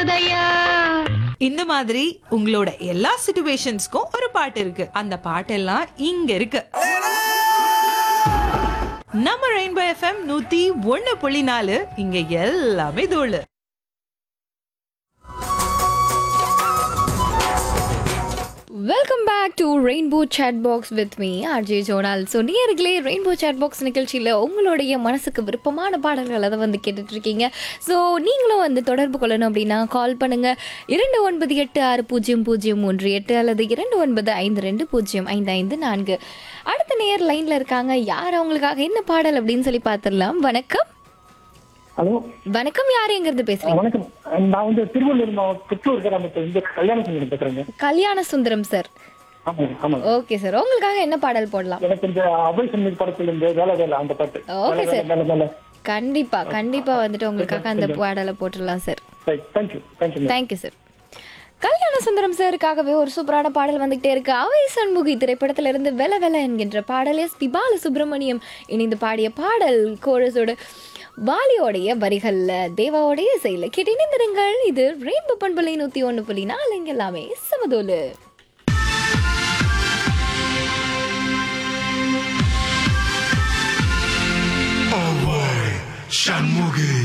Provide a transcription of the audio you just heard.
போதையா இந்த மாதிரி உங்களோட எல்லா சிச்சுவேஷன்ஸ்க்கும் ஒரு பாட்டு இருக்கு அந்த பாட்டெல்லாம் இங்க இருக்கு நம்ம ரெயின்போ எஃப்எம் நூத்தி ஒண்ணு புள்ளி நாலு இங்க எல்லாமே தோழு welcome back to rainbow chat box with me RJ ஜோனால் ஸோ நேர்களே ரெயின்போ சேட் பாக்ஸ் நிகழ்ச்சியில் உங்களுடைய மனசுக்கு விருப்பமான பாடல்களை அதை வந்து கேட்டுட்டு இருக்கீங்க ஸோ நீங்களும் வந்து தொடர்பு கொள்ளணும் அப்படின்னா கால் பண்ணுங்க இரண்டு ஒன்பது எட்டு ஆறு பூஜ்ஜியம் பூஜ்ஜியம் மூன்று எட்டு அல்லது இரண்டு ஒன்பது ஐந்து ரெண்டு பூஜ்ஜியம் ஐந்து ஐந்து நான்கு அடுத்த நேர் லைனில் இருக்காங்க யார் அவங்களுக்காக என்ன பாடல் அப்படின்னு சொல்லி பார்த்துடலாம் வணக்கம் ஹலோ வணக்கம் யார் எங்கிறது பேசுறீங்க வணக்கம் நான் வந்து திருவள்ளூர் மாவட்டம் புத்தூர் கிராமத்துல இருந்து கல்யாண சுந்தரம் பேசுறேங்க கல்யாண சுந்தரம் சார் ஆமாங்க ஆமாங்க ஓகே சார் உங்களுக்காக என்ன பாடல் போடலாம் எனக்கு இந்த அபய் சமீர் படத்துல இருந்து வேலை வேலை அந்த பாட்டு Okay, வேலை, sir. வேலை, வேலை. கண்டிப்பா கண்டிப்பா வந்துட்டு உங்களுக்காக அந்த பாடலை போட்டுடலாம் sir Right, thank you, thank you, ma'am. Thank you sir Kalyana Sundaram சாருக்காகவே ஒரு சூப்பரான பாடல் வந்துகிட்டே இருக்கு அவை சண்முகி திரைப்படத்துல இருந்து வெல வெல என்கின்ற பாடல் எஸ் பி பாலசுப்ரமணியம் இணைந்து பாடிய பாடல் கோரஸோட வாலியோடைய வரிகள்ல தேவாவோடைய இசையில கேட்டிருந்திருங்கள் இது ரெயின்போ பண்பலை நூத்தி ஒண்ணு புள்ளி நாலு இங்க எல்லாமே சமதோலு Away, Shanmugi.